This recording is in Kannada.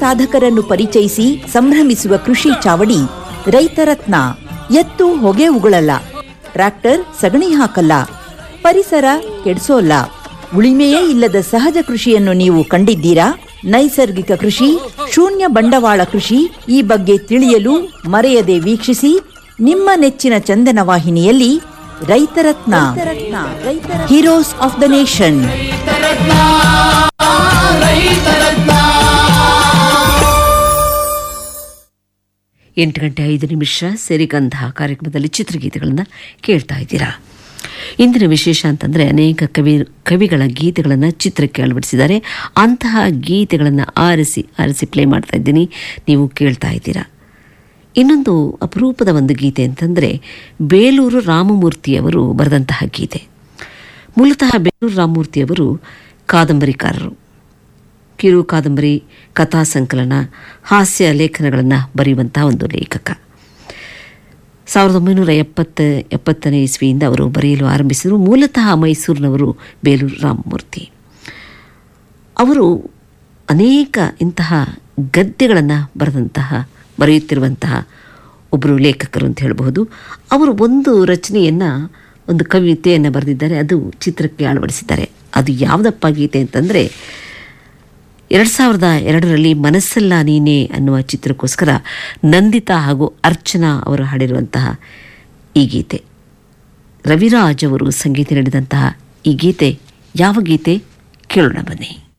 ಸಾಧಕರನ್ನು ಪರಿಚಯಿಸಿ ಸಂಭ್ರಮಿಸುವ ಕೃಷಿ ಚಾವಡಿ ರೈತರತ್ನ ಎತ್ತು ಹೊಗೆ ಉಗುಳಲ್ಲ ಟ್ರ್ಯಾಕ್ಟರ್ ಸಗಣಿ ಹಾಕಲ್ಲ ಪರಿಸರ ಕೆಡಿಸೋಲ್ಲ ಉಳಿಮೆಯೇ ಇಲ್ಲದ ಸಹಜ ಕೃಷಿಯನ್ನು ನೀವು ಕಂಡಿದ್ದೀರಾ ನೈಸರ್ಗಿಕ ಕೃಷಿ ಶೂನ್ಯ ಬಂಡವಾಳ ಕೃಷಿ ಈ ಬಗ್ಗೆ ತಿಳಿಯಲು ಮರೆಯದೆ ವೀಕ್ಷಿಸಿ ನಿಮ್ಮ ನೆಚ್ಚಿನ ಚಂದನ ವಾಹಿನಿಯಲ್ಲಿ Raitharatna heroes of the nation ಎಂಟು ಗಂಟೆ ಐದು ನಿಮಿಷ ಸಿರಿಗಂಧ ಕಾರ್ಯಕ್ರಮದಲ್ಲಿ ಚಿತ್ರಗೀತೆಗಳನ್ನು ಕೇಳ್ತಾ ಇದ್ದೀರಾ ಇಂದಿನ ವಿಶೇಷ ಅಂತಂದರೆ ಅನೇಕ ಕವಿ ಕವಿಗಳ ಗೀತೆಗಳನ್ನು ಚಿತ್ರಕ್ಕೆ ಅಳವಡಿಸಿದ್ದಾರೆ ಅಂತಹ ಗೀತೆಗಳನ್ನು ಆರಿಸಿ ಆರಿಸಿ ಪ್ಲೇ ಮಾಡ್ತಾ ಇದ್ದೀನಿ ನೀವು ಕೇಳ್ತಾ ಇದ್ದೀರಾ ಇನ್ನೊಂದು ಅಪರೂಪದ ಒಂದು ಗೀತೆ ಅಂತಂದರೆ ಬೇಲೂರು ರಾಮಮೂರ್ತಿಯವರು ಬರೆದಂತಹ ಗೀತೆ ಮೂಲತಃ ಬೇಲೂರು ರಾಮಮೂರ್ತಿಯವರು ಕಾದಂಬರಿಕಾರರು ಕಿರು ಕಾದಂಬರಿ ಕಥಾ ಸಂಕಲನ ಹಾಸ್ಯ ಲೇಖನಗಳನ್ನು ಬರೆಯುವಂತಹ ಒಂದು ಲೇಖಕ ಸಾವಿರದ ಒಂಬೈನೂರ ಎಪ್ಪತ್ತ ಎಪ್ಪತ್ತನೇ ಇಸ್ವಿಯಿಂದ ಅವರು ಬರೆಯಲು ಆರಂಭಿಸಿದರು ಮೂಲತಃ ಮೈಸೂರಿನವರು ಬೇಲೂರು ರಾಮಮೂರ್ತಿ ಅವರು ಅನೇಕ ಇಂತಹ ಗದ್ಯಗಳನ್ನು ಬರೆದಂತಹ ಬರೆಯುತ್ತಿರುವಂತಹ ಒಬ್ಬರು ಲೇಖಕರು ಅಂತ ಹೇಳಬಹುದು ಅವರು ಒಂದು ರಚನೆಯನ್ನು ಒಂದು ಕವಿತೆಯನ್ನು ಬರೆದಿದ್ದಾರೆ ಅದು ಚಿತ್ರಕ್ಕೆ ಅಳವಡಿಸಿದ್ದಾರೆ ಅದು ಯಾವುದಪ್ಪ ಗೀತೆ ಅಂತಂದರೆ ಎರಡು ಸಾವಿರದ ಎರಡರಲ್ಲಿ ಮನಸ್ಸಲ್ಲ ನೀನೇ ಅನ್ನುವ ಚಿತ್ರಕ್ಕೋಸ್ಕರ ನಂದಿತಾ ಹಾಗೂ ಅರ್ಚನಾ ಅವರು ಹಾಡಿರುವಂತಹ ಈ ಗೀತೆ ರವಿರಾಜ್ ಅವರು ಸಂಗೀತ ನೀಡಿದಂತಹ ಈ ಗೀತೆ ಯಾವ ಗೀತೆ ಕೇಳೋಣ ಬನ್ನಿ